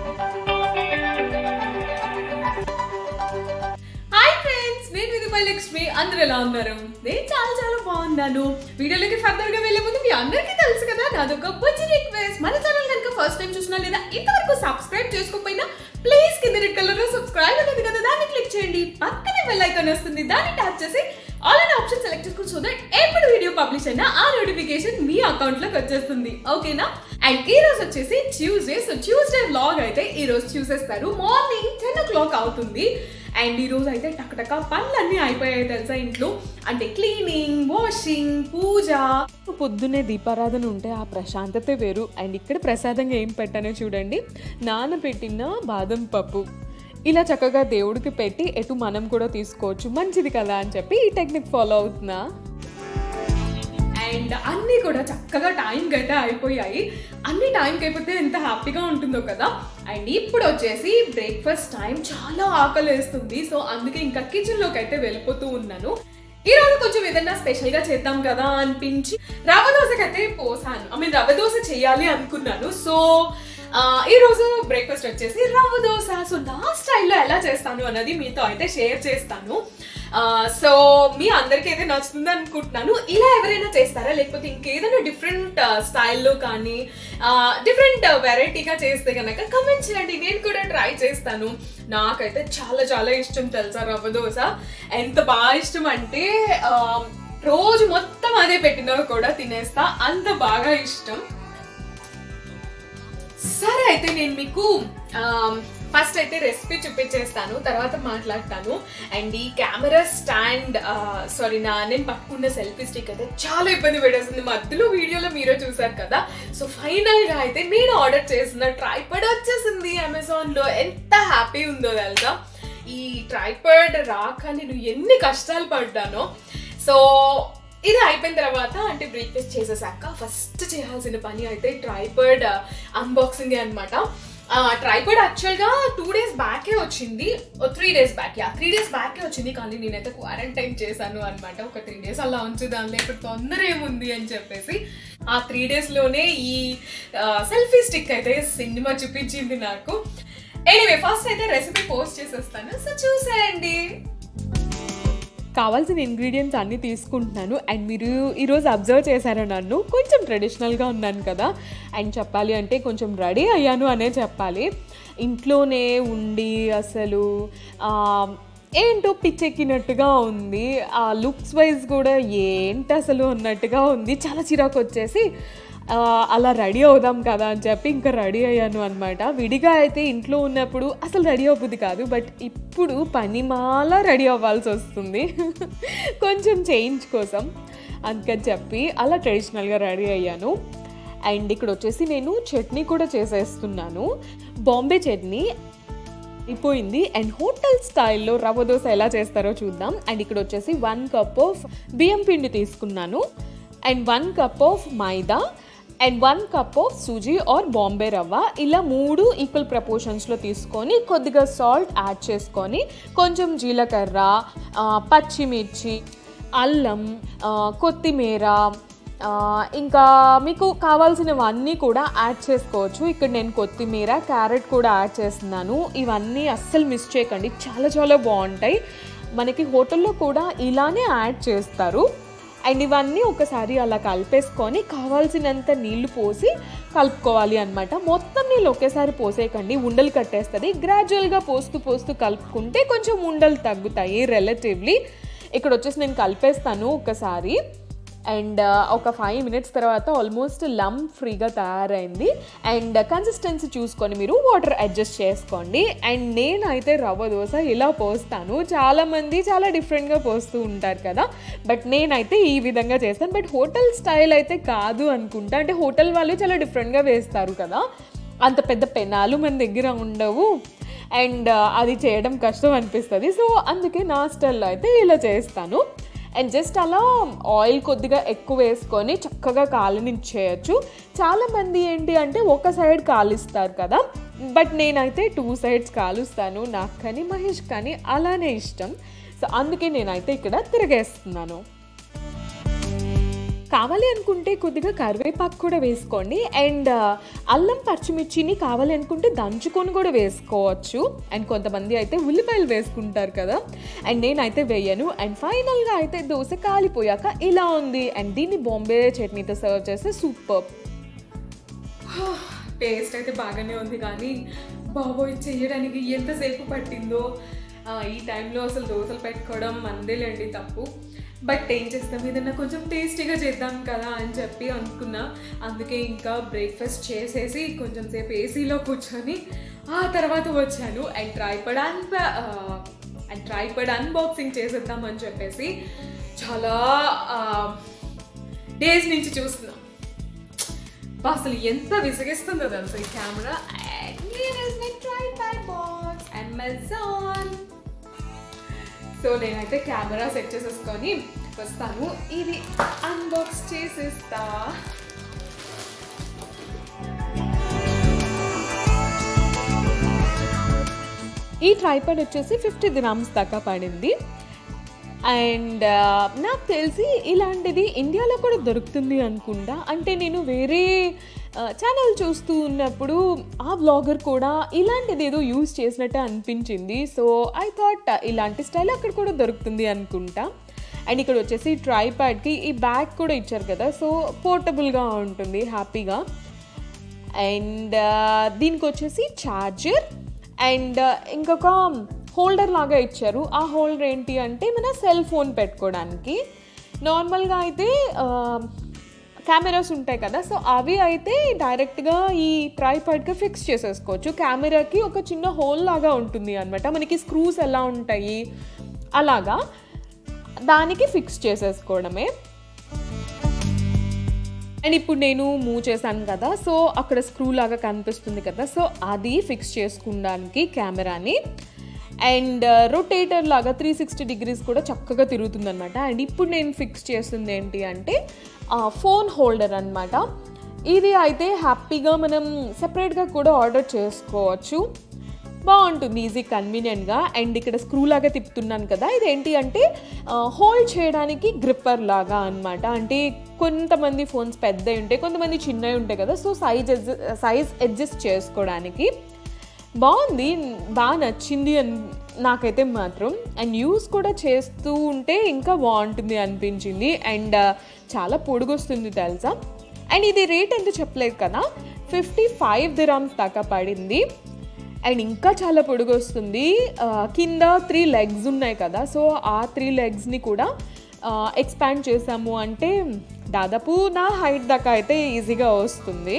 hi friends నేను విధుపై లక్ష్మి అందరూ ఎలా ఉన్నారు నేను చాలా చాలా బాగున్నాను వీడియోలోకి ఫర్దర్ గా వెళ్ళే ముందు మీ అందరికీ తెలుసు కదా నాదొక బుజ్జి రిక్వెస్ట్ మన ఛానల్ కనుక ఫస్ట్ టైం చూసినా లేదా ఇంతవరకు సబ్స్క్రైబ్ చేసుకోకపోయినా ప్లీజ్ కింద రెడ్ కలర్ లో సబ్స్క్రైబ్ అనేది కదా దాన్ని క్లిక్ చేయండి పక్కనే బెల్ ఐకాన్ వస్తుంది దాన్ని ట్యాప్ చేసి ఆల్ అనే ఆప్షన్ సెలెక్ట్ చేసుకుని సో దట్ ఎప్పుడు వీడియో పబ్లిష్ అయినా ఆ నోటిఫికేషన్ మీ అకౌంట్ లోకి వచ్చేస్తుంది ఓకేనా అండ్ ఈ రోజు వచ్చేసి ట్యూస్డే సో ట్యూస్డే వ్లాగ్ అయితే ఈ రోజు చూసేస్తారు మార్నింగ్ టెన్ ఓ క్లాక్ అవుతుంది అండ్ ఈ రోజు అయితే టక్ పనులన్నీ అయిపోయాయి తెలుసా ఇంట్లో అంటే క్లీనింగ్ వాషింగ్ పూజ పొద్దున్నే దీపారాధన ఉంటే ఆ ప్రశాంతతే వేరు అండ్ ఇక్కడ ప్రసాదంగా ఏం పెట్టానో చూడండి నానబెట్టిన బాదం పప్పు ఇలా చక్కగా దేవుడికి పెట్టి ఎటు మనం కూడా తీసుకోవచ్చు మంచిది కదా అని చెప్పి ఈ టెక్నిక్ ఫాలో అవుతున్నా అండ్ అన్నీ కూడా చక్కగా టైంకి అయితే అయిపోయాయి అన్ని టైంకి అయిపోతే ఎంత హ్యాపీగా ఉంటుందో కదా అండ్ ఇప్పుడు వచ్చేసి బ్రేక్ఫాస్ట్ టైం చాలా ఆకలి వేస్తుంది సో అందుకే ఇంకా కిచెన్లోకి అయితే వెళ్ళిపోతూ ఉన్నాను ఈ రోజు కొంచెం ఏదైనా స్పెషల్ గా చేద్దాం కదా అనిపించి రవ్వ దోశకైతే పోసాను ఐ మీన్ రవ్వ దోశ చేయాలి అనుకున్నాను సో ఆ, ఈ రోజు బ్రేక్ఫాస్ట్ వచ్చేసి రవ్వ దోశ సో నా స్టైల్లో ఎలా చేస్తాను అన్నది మీతో అయితే షేర్ చేస్తాను ఆ, సో మీ అందరికీ అయితే నచ్చుతుంది అనుకుంటున్నాను ఇలా ఎవరైనా చేస్తారా లేకపోతే ఇంకేదైనా డిఫరెంట్ స్టైల్లో కానీ డిఫరెంట్ వెరైటీగా చేస్తే కనుక కమెంట్ చేయండి నేను కూడా ట్రై చేస్తాను నాకైతే చాలా చాలా ఇష్టం తెలుసా రవ్వ దోశ ఎంత బాగా ఇష్టం అంటే ఆ, రోజు మొత్తం అదే పెట్టినా కూడా తినేస్తా అంత బాగా ఇష్టం సరే అయితే నేను మీకు ఫస్ట్ అయితే రెసిపీ చూపించేస్తాను తర్వాత మాట్లాడతాను అండ్ ఈ కెమెరా స్టాండ్ సారీ నా నేను పట్టుకున్న సెల్ఫీ స్టిక్ అయితే చాలా ఇబ్బంది పెట్టేస్తుంది మధ్యలో వీడియోలో మీరే చూసారు కదా సో ఫైనల్గా అయితే నేను ఆర్డర్ చేసిన ట్రైపడ్ వచ్చేసింది అమెజాన్లో ఎంత హ్యాపీ ఉందో తెలుసా ఈ ట్రైపడ్ రాక నేను ఎన్ని కష్టాలు పడ్డానో సో ఇది అయిపోయిన తర్వాత అంటే బ్రేక్ఫాస్ట్ చేసేసాక ఫస్ట్ చేయాల్సిన పని అయితే ట్రైపర్డ్ అన్బాక్సింగ్ అనమాట ట్రైపర్డ్ యాక్చువల్గా టూ డేస్ బ్యాకే వచ్చింది three days back yeah three days బ్యాకే వచ్చింది కానీ నేనైతే క్వారంటైన్ చేశాను అనమాట ఒక త్రీ డేస్ అలా ఉంచుదాం లేకపోతే తొందర ఏముంది అని చెప్పేసి ఆ త్రీ డేస్లోనే ఈ సెల్ఫీ స్టిక్ అయితే సినిమా చూపించింది నాకు ఎనీవే ఫస్ట్ అయితే రెసిపీ పోస్ట్ చేసేస్తాను సో చూసేయండి కావాల్సిన ఇంగ్రీడియంట్స్ అన్నీ తీసుకుంటున్నాను అండ్ మీరు ఈరోజు అబ్జర్వ్ చేశారు నన్ను కొంచెం ట్రెడిషనల్గా ఉన్నాను కదా అండ్ చెప్పాలి అంటే కొంచెం రెడీ అయ్యాను అనే చెప్పాలి ఇంట్లోనే ఉండి అసలు ఆ, ఏంటో పిచ్చెక్కినట్టుగా ఉంది ఆ లుక్స్ వైజ్ కూడా ఏంటి అసలు అన్నట్టుగా ఉంది చాలా చిరాకు వచ్చేసి ఆ, అలా రెడీ అవుదాం కదా అని చెప్పి ఇంకా రెడీ అయ్యాను అనమాట విడిగా అయితే ఇంట్లో ఉన్నప్పుడు అసలు రెడీ అవ్వదు కాదు బట్ ఇప్పుడు పనిమాల రెడీ అవ్వాల్సి వస్తుంది కొంచెం చేంజ్ కోసం అందుకని చెప్పి అలా ట్రెడిషనల్గా రెడీ అయ్యాను అండ్ ఇక్కడ వచ్చేసి నేను చట్నీ కూడా చేసేస్తున్నాను బాంబే చట్నీ అయిపోయింది అండ్ హోటల్ స్టైల్లో రవ్వ దోశ ఎలా చేస్తారో చూద్దాం అండ్ ఇక్కడ వచ్చేసి వన్ కప్ ఆఫ్ బియ్యం పిండి తీసుకున్నాను and one cup of maida and one cup of suji or Bombay rava ఇలా మూడు ఈక్వల్ ప్రపోర్షన్స్లో తీసుకొని కొద్దిగా సాల్ట్ యాడ్ చేసుకొని కొంచెం జీలకర్ర ఆ, పచ్చిమిర్చి అల్లం ఆ, కొత్తిమీర ఆ, ఇంకా మీకు కావాల్సినవన్నీ కూడా యాడ్ చేసుకోవచ్చు ఇక్కడ నేను కొత్తిమీర క్యారెట్ కూడా యాడ్ చేస్తున్నాను ఇవన్నీ అస్సలు మిస్ చేయకండి చాలా చాలా బాగుంటాయి మనకి హోటల్లో కూడా ఇలానే యాడ్ చేస్తారు అండ్ ఇవన్నీ ఒకసారి అలా కలిపేసుకొని కావాల్సినంత నీళ్లు పోసి కలుపుకోవాలి అనమాట మొత్తం నీళ్ళు ఒకేసారి పోసేయకండి ఉండలు కట్టేస్తుంది గ్రాడ్యువల్గా పోస్తూ పోస్తూ కలుపుకుంటే కొంచెం ఉండలు తగ్గుతాయి రిలేటివ్లీ ఇక్కడ వచ్చేసి నేను కలిపేస్తాను ఒకసారి అండ్ ఒక ఫైవ్ మినిట్స్ తర్వాత ఆల్మోస్ట్ లమ్ ఫ్రీగా తయారైంది అండ్ కన్సిస్టెన్సీ చూసుకొని మీరు వాటర్ అడ్జస్ట్ చేసుకోండి అండ్ నేనైతే రవ్వ దోశ ఇలా పోస్తాను చాలామంది చాలా డిఫరెంట్గా పోస్తూ ఉంటారు కదా బట్ నేనైతే ఈ విధంగా చేస్తాను బట్ హోటల్ స్టైల్ అయితే కాదు అనుకుంటా అంటే హోటల్ వాళ్ళు చాలా డిఫరెంట్గా వేస్తారు కదా అంత పెద్ద పెనాలు మన దగ్గర ఉండవు అండ్ అది చేయడం కష్టం అనిపిస్తుంది సో అందుకే నా స్టైల్లో అయితే ఇలా చేస్తాను అండ్ జస్ట్ అలా ఆయిల్ కొద్దిగా ఎక్కువ వేసుకొని చక్కగా కాలనిచ్చేయచ్చు చాలామంది ఏంటి అంటే ఒక సైడ్ కాలుస్తారు కదా బట్ నేనైతే టూ సైడ్స్ కాలుస్తాను నాకు కానీ మహేష్ కానీ అలానే ఇష్టం సో అందుకే నేనైతే ఇక్కడ తిరగేస్తున్నాను కావాలి అనుకుంటే కొద్దిగా కరివేపాకు కూడా వేసుకోండి అండ్ అల్లం పచ్చిమిర్చిని కావాలి అనుకుంటే దంచుకొని కూడా వేసుకోవచ్చు అండ్ కొంతమంది అయితే ఉల్లిపాయలు వేసుకుంటారు కదా అండ్ నేనైతే వేయను అండ్ ఫైనల్గా అయితే దోశ కాలిపోయాక ఇలా ఉంది అండ్ దీన్ని బాంబే చట్నీతో సర్వ్ చేస్తే సూపర్ టేస్ట్ అయితే బాగానే ఉంది కానీ బాబోయ్ చేయడానికి ఎంతసేపు పట్టిందో ఆ, ఈ టైంలో అసలు దోశలు పెట్టుకోవడం మందేలేండి తప్పు బట్ ఏం చేస్తాం ఏదన్నా కొంచెం టేస్టీగా చేద్దాం కదా అని చెప్పి అనుకున్నా అందుకే ఇంకా బ్రేక్ఫాస్ట్ చేసేసి కొంచెం సేపు ఏసీలో కూర్చొని ఆ తర్వాత వచ్చాను అండ్ ట్రైపడ్ అన్ అండ్ ట్రైపడ్ అన్బాక్సింగ్ చేసేద్దామని చెప్పేసి చాలా డేస్ నుంచి చూస్తున్నాం అబ్బా, అసలు ఎంత విసిగిస్తుందో తెలుసు ఈ కెమెరా అమెజాన్ సో నేనైతే కెమెరా సెట్ చేసేసుకొని వస్తాను ఇది అన్బాక్స్ చేసేస్తా ఈ ట్రైపాడ్ వచ్చేసి ఫిఫ్టీ గ్రామ్స్ దాకా పడింది అండ్ నాకు తెలిసి ఇలాంటిది ఇండియాలో కూడా దొరుకుతుంది అనుకుంటా అంటే నేను వేరే ఛానల్ చూస్తూ ఉన్నప్పుడు ఆ బ్లాగర్ కూడా ఇలాంటిది ఏదో యూజ్ చేసినట్టు అనిపించింది సో ఐ థాట్ ఇలాంటి స్టైల్ అక్కడ కూడా దొరుకుతుంది అనుకుంటా అండ్ ఇక్కడ వచ్చేసి ట్రైపాడ్కి ఈ బ్యాగ్ కూడా ఇచ్చారు కదా సో పోర్టబుల్గా ఉంటుంది హ్యాపీగా అండ్ దీనికి వచ్చేసి ఛార్జర్ అండ్ ఇంకొక హోల్డర్ లాగా ఇచ్చారు ఆ హోల్డర్ ఏంటి అంటే మన సెల్ ఫోన్ పెట్టుకోవడానికి నార్మల్గా అయితే కెమెరాస్ ఉంటాయి కదా సో అవి అయితే డైరెక్ట్గా ఈ ట్రైపాడ్కి ఫిక్స్ చేసేసుకోవచ్చు కెమెరాకి ఒక చిన్న హోల్ లాగా ఉంటుంది అనమాట మనకి స్క్రూస్ ఎలా ఉంటాయి అలాగా దానికి ఫిక్స్ చేసేసుకోవడమే అండ్ ఇప్పుడు నేను మూవ్ చేశాను కదా సో అక్కడ స్క్రూ లాగా కనిపిస్తుంది కదా సో అది ఫిక్స్ చేసుకోవడానికి కెమెరాని అండ్ రొటేటర్ లాగా త్రీ సిక్స్టీ డిగ్రీస్ కూడా చక్కగా తిరుగుతుంది అనమాట అండ్ ఇప్పుడు నేను ఫిక్స్ చేస్తుంది ఏంటి అంటే ఫోన్ హోల్డర్ అనమాట ఇది అయితే హ్యాపీగా మనం సెపరేట్గా కూడా ఆర్డర్ చేసుకోవచ్చు బాగుంటుంది ఈజీ కన్వీనియంట్గా అండ్ ఇక్కడ స్క్రూ లాగా తిప్పుతున్నాను కదా ఇది ఏంటి అంటే హోల్డ్ చేయడానికి గ్రిప్పర్ లాగా అనమాట అంటే కొంతమంది ఫోన్స్ పెద్దవి ఉంటాయి కొంతమంది చిన్నవి ఉంటాయి కదా సో సైజ్ సైజ్ అడ్జస్ట్ చేసుకోవడానికి బాగుంది బాగా నచ్చింది అని నాకైతే మాత్రం అండ్ యూస్ కూడా చేస్తూ ఉంటే ఇంకా బాగుంటుంది అనిపించింది అండ్ చాలా పొడుగొస్తుంది తెలుసా అండ్ ఇది రేట్ ఎంత చెప్పలేదు కదా ఫిఫ్టీ ఫైవ్ దిరామ్స్ దాకా పడింది అండ్ ఇంకా చాలా పొడుగు వస్తుంది ఆ, కింద త్రీ లెగ్స్ ఉన్నాయి కదా సో ఆ త్రీ లెగ్స్ని కూడా ఎక్స్పాండ్ చేసాము అంటే దాదాపు నా హైట్ దాకా అయితే ఈజీగా వస్తుంది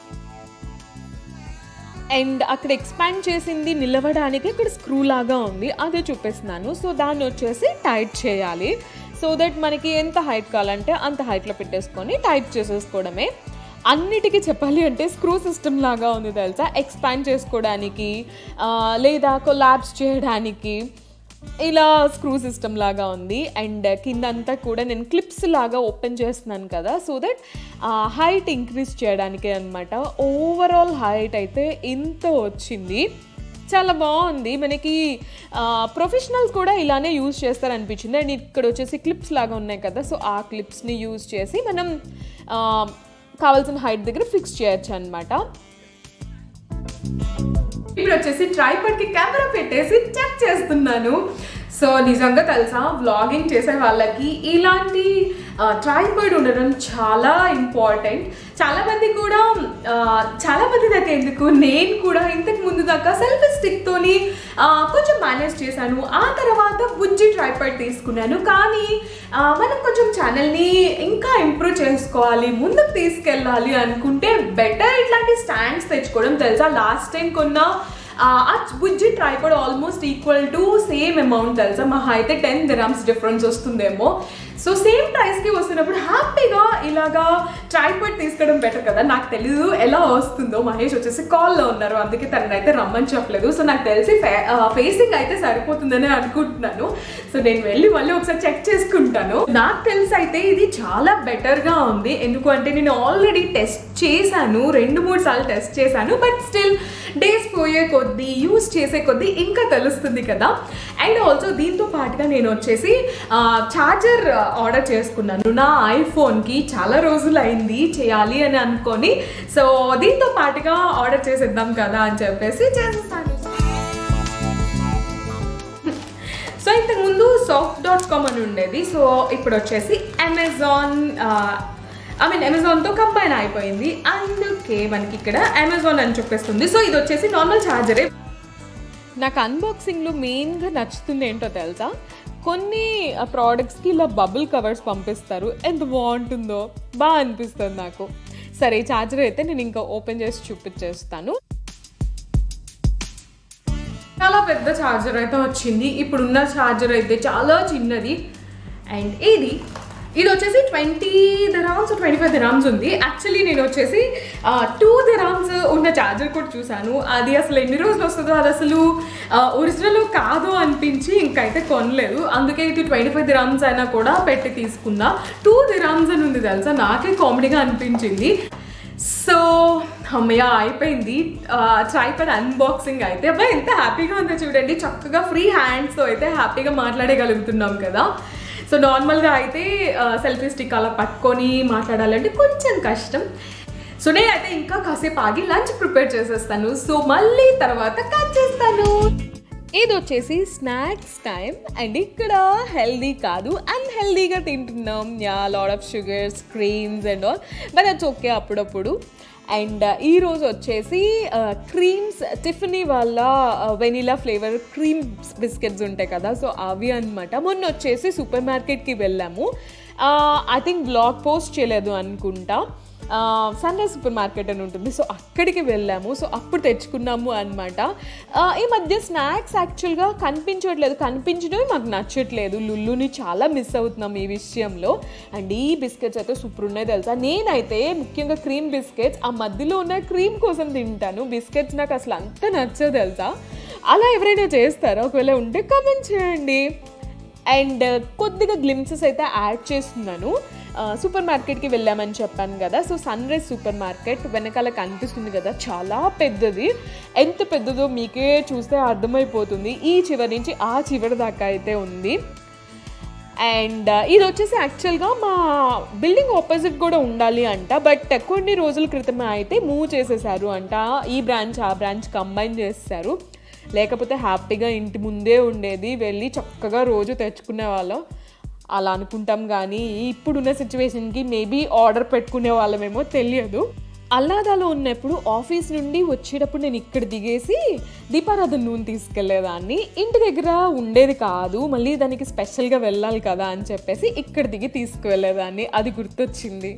అండ్ అక్కడ ఎక్స్పాండ్ చేసింది నిలవడానికి ఇక్కడ స్క్రూ లాగా ఉంది అదే చూపిస్తున్నాను సో దాన్ని వచ్చేసి టైట్ చేయాలి సో దట్ మనకి ఎంత హైట్ కావాలంటే అంత హైట్లో పెట్టేసుకొని టైట్ చేసేసుకోవడమే అన్నిటికీ చెప్పాలి అంటే స్క్రూ సిస్టమ్ లాగా ఉంది తెలుసా ఎక్స్పాండ్ చేసుకోవడానికి ఆ, లేదా కొలాబ్స్ చేయడానికి ఇలా స్క్రూ సిస్టమ్ లాగా ఉంది అండ్ కిందంతా కూడా నేను క్లిప్స్ లాగా ఓపెన్ చేస్తున్నాను కదా సో దట్ హైట్ ఇంక్రీజ్ చేయడానికి అనమాట ఓవరాల్ హైట్ అయితే ఇంత వచ్చింది చాలా బాగుంది మనకి ప్రొఫెషనల్స్ కూడా ఇలానే యూజ్ చేస్తారు అనిపించింది అండ్ ఇక్కడ వచ్చేసి క్లిప్స్ లాగా ఉన్నాయి కదా సో ఆ క్లిప్స్ని యూజ్ చేసి మనం ఆ, కావాల్సిన హైట్ దగ్గర ఫిక్స్ చేయొచ్చు అనమాట ఇప్పుడు వచ్చేసి ట్రైపాడ్ కి కెమెరా పెట్టేసి చెక్ చేస్తున్నాను సో నిజంగా తెలుసా వ్లాగింగ్ చేసే వాళ్ళకి ఇలాంటి ట్రైపాడ్ ఉండడం చాలా ఇంపార్టెంట్ చాలా మంది కూడా ఆ, చాలా మంది దాకా ఎందుకు నేను కూడా ఇంతకు ముందు దాకా సెల్ఫీ స్టిక్ తోని ఆ, కొంచెం మేనేజ్ చేశాను ఆ తర్వాత బుజ్జి ట్రైపాడ్ తీసుకున్నాను కానీ ఆ, మనం కొంచెం ఛానల్ని ఇంకా ఇంప్రూవ్ చేసుకోవాలి ముందుకు తీసుకెళ్ళాలి అనుకుంటే బెటర్ ఇట్లాంటి స్టాండ్స్ తెచ్చుకోవడం తెలుసా లాస్ట్ టైం కొన్న ఆ ఆ బుజ్జి tripod almost equal to same amount తెలుసా మహా అయితే టెన్ దిరామ్స్ డిఫరెన్స్ వస్తుందేమో సో సేమ్ ప్రైస్కి వస్తున్నప్పుడు హ్యాపీగా ఇలాగా ట్రైపాడ్ తీసుకోవడం బెటర్ కదా నాకు తెలీదు ఎలా వస్తుందో మహేష్ వచ్చేసి కాల్లో ఉన్నారు అందుకే తనని అయితే రమ్మని చెప్పలేదు సో నాకు తెలిసి ఫేసింగ్ అయితే సరిపోతుందని అనుకుంటున్నాను సో నేను వెళ్ళి మళ్ళీ ఒకసారి చెక్ చేసుకుంటాను నాకు తెలిసి అయితే ఇది చాలా బెటర్గా ఉంది ఎందుకు అంటే నేను ఆల్రెడీ టెస్ట్ చేశాను రెండు మూడు సార్లు టెస్ట్ చేశాను బట్ స్టిల్ డేస్ పోయే కొద్దీ యూస్ చేసే కొద్దీ ఇంకా తెలుస్తుంది కదా అండ్ ఆల్సో దీంతో పాటుగా నేను వచ్చేసి ఛార్జర్ ఆర్డర్ చేసుకున్నాను నా ఐఫోన్కి చాలా రోజులు అయింది చేయాలి అని అనుకొని సో దీంతో పాటుగా ఆర్డర్ చేసేద్దాం కదా అని చెప్పేసి చేసేసాను సో ఇంతకుముందు సాఫ్ట్ డాట్ కామ్ అని ఉండేది సో ఇప్పుడు వచ్చేసి అమెజాన్ ఐ మీన్ అమెజాన్తో కంబైన్ అయిపోయింది అందుకే మనకి ఇక్కడ అమెజాన్ అని చెప్పేస్తుంది సో ఇది వచ్చేసి నార్మల్ ఛార్జరే నాకు అన్బాక్సింగ్లో మెయిన్గా నచ్చుతుంది ఏంటో తెలుసా కొన్ని ప్రోడక్ట్స్కి ఇలా బబుల్ కవర్స్ పంపిస్తారు ఎంత బాగుంటుందో బాగా అనిపిస్తుంది నాకు సరే ఈ ఛార్జర్ అయితే నేను ఇంకా ఓపెన్ చేసి చూపించేస్తాను చాలా పెద్ద ఛార్జర్ అయితే వచ్చింది ఇప్పుడున్న ఛార్జర్ అయితే చాలా చిన్నది అండ్ ఇది ఇది వచ్చేసి twenty dirhams twenty five dirhams ఉంది యాక్చువల్లీ నేను వచ్చేసి టూ ధరామ్స్ ఉన్న ఛార్జర్ కూడా చూశాను అది అసలు ఎన్ని రోజులు వస్తుందో అది అసలు ఒరిజినల్ కాదు అనిపించి ఇంకైతే కొనలేదు అందుకే ఇది ట్వంటీ ఫైవ్ ధరామ్స్ అయినా కూడా పెట్టి తీసుకున్నా టూ ధరామ్స్ అని ఉంది తెలుసా నాకే కామెడీగా అనిపించింది సో అమ్మయ్య అయిపోయింది ట్రైపాడ్ అన్బాక్సింగ్ అయితే అబ్బా ఎంత హ్యాపీగా ఉందో చూడండి చక్కగా ఫ్రీ హ్యాండ్స్తో అయితే హ్యాపీగా మాట్లాడగలుగుతున్నాం కదా సో నార్మల్గా అయితే సెల్ఫీ స్టిక్ అలా పట్టుకొని మాట్లాడాలంటే కొంచెం కష్టం సో నేనైతే ఇంకా కాసేపు ఆగి లంచ్ ప్రిపేర్ చేసేస్తాను సో మళ్ళీ తర్వాత కట్ చేస్తాను ఇది వచ్చేసి స్నాక్స్ టైం అండ్ ఇక్కడ హెల్దీ కాదు అన్హెల్దీగా తింటున్నాం yeah lot of sugars creams and all but it's okay అప్పుడప్పుడు అండ్ ఈరోజు వచ్చేసి క్రీమ్స్ టిఫనీ వాళ్ళ వెనీలా ఫ్లేవర్ క్రీమ్ బిస్కెట్స్ ఉంటాయి కదా సో అవి అనమాట మొన్న వచ్చేసి సూపర్ మార్కెట్కి వెళ్ళాము ఐ థింక్ బ్లాగ్ పోస్ట్ చేయలేదు అనుకుంటా సన్ రైజ్ సూపర్ మార్కెట్ అని ఉంటుంది సో అక్కడికి వెళ్ళాము సో అప్పుడు తెచ్చుకున్నాము అనమాట ఈ మధ్య స్నాక్స్ యాక్చువల్గా కనిపించట్లేదు కనిపించడమే మాకు నచ్చట్లేదు లుల్లుని చాలా మిస్ అవుతున్నాం ఈ విషయంలో అండ్ ఈ బిస్కెట్స్ అయితే సూపర్ ఉన్నాయి తెలుసా నేనైతే ముఖ్యంగా క్రీమ్ బిస్కెట్స్ ఆ మధ్యలో ఉన్న క్రీమ్ కోసం తింటాను బిస్కెట్స్ నాకు అసలు అంత నచ్చదు తెలుసా అలా ఎవరైనా చేస్తారా ఒకవేళ ఉంటే కమెంట్ చేయండి అండ్ కొద్దిగా గ్లిమ్సెస్ అయితే యాడ్ చేస్తున్నాను సూపర్ మార్కెట్కి వెళ్ళామని చెప్పాను కదా so Sunrise supermarket వెనకాల కనిపిస్తుంది కదా చాలా పెద్దది ఎంత పెద్దదో మీకే చూస్తే అర్థమైపోతుంది ఈ చివరి నుంచి ఆ చివరి దాకా అయితే ఉంది అండ్ ఇది వచ్చేసి యాక్చువల్గా మా బిల్డింగ్ ఆపోజిట్ కూడా ఉండాలి అంట బట్ కొన్ని రోజుల క్రితమే అయితే మూవ్ చేసేసారు అంట ఈ బ్రాంచ్ ఆ బ్రాంచ్ కంబైన్ చేస్తారు లేకపోతే హ్యాపీగా ఇంటి ముందే ఉండేది వెళ్ళి చక్కగా రోజు తెచ్చుకునే వాళ్ళం అలా అనుకుంటాం కానీ ఇప్పుడున్న సిచ్యువేషన్కి మేబీ ఆర్డర్ పెట్టుకునే వాళ్ళమేమో తెలియదు అల్లాదాలో ఉన్నప్పుడు ఆఫీస్ నుండి వచ్చేటప్పుడు నేను ఇక్కడ దిగేసి దీపారాధన నూనె తీసుకెళ్లేదాన్ని ఇంటి దగ్గర ఉండేది కాదు మళ్ళీ దానికి స్పెషల్గా వెళ్ళాలి కదా అని చెప్పేసి ఇక్కడ దిగి తీసుకువెళ్ళేదాన్ని అది గుర్తొచ్చింది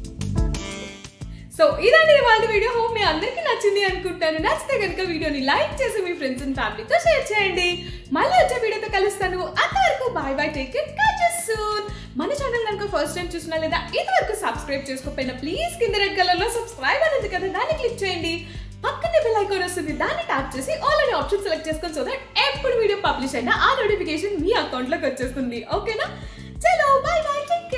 సో ఇదండి వాళ్ళ వీడియో హోప్ మీ అందరికీ నచ్చింది అనుకుంటాను నచ్చితే కనుక వీడియోని లైక్ చేసి మీ ఫ్రెండ్స్ అండ్ ఫ్యామిలీతో షేర్ చేయండి మళ్ళీ వచ్చే వీడియోతో కలుస్తాను అంతవరకు bye bye take care catch soon మన ఛానల్ కనుక ఫస్ట్ టైం చూసినా లేదా ఇంతవరకు సబ్స్క్రైబ్ చేసుకోకపోయినా ప్లీజ్ కింద రెడ్ కలర్ లో సబ్స్క్రైబ్ అనేది కదా దాన్ని క్లిక్ చేయండి పక్కనే బెల్ ఐకాన్ వస్తుంది దాన్ని ట్యాప్ చేసి ఆల్ అనే ఆప్షన్ సెలెక్ట్ చేసుకొని సో దట్ ఎప్పుడు వీడియో పబ్లిష్ అయినా ఆ నోటిఫికేషన్ మీ అకౌంట్లోకి వచ్చేస్తుంది ఓకేనా చలో బాయ్ బాయ్ టేక్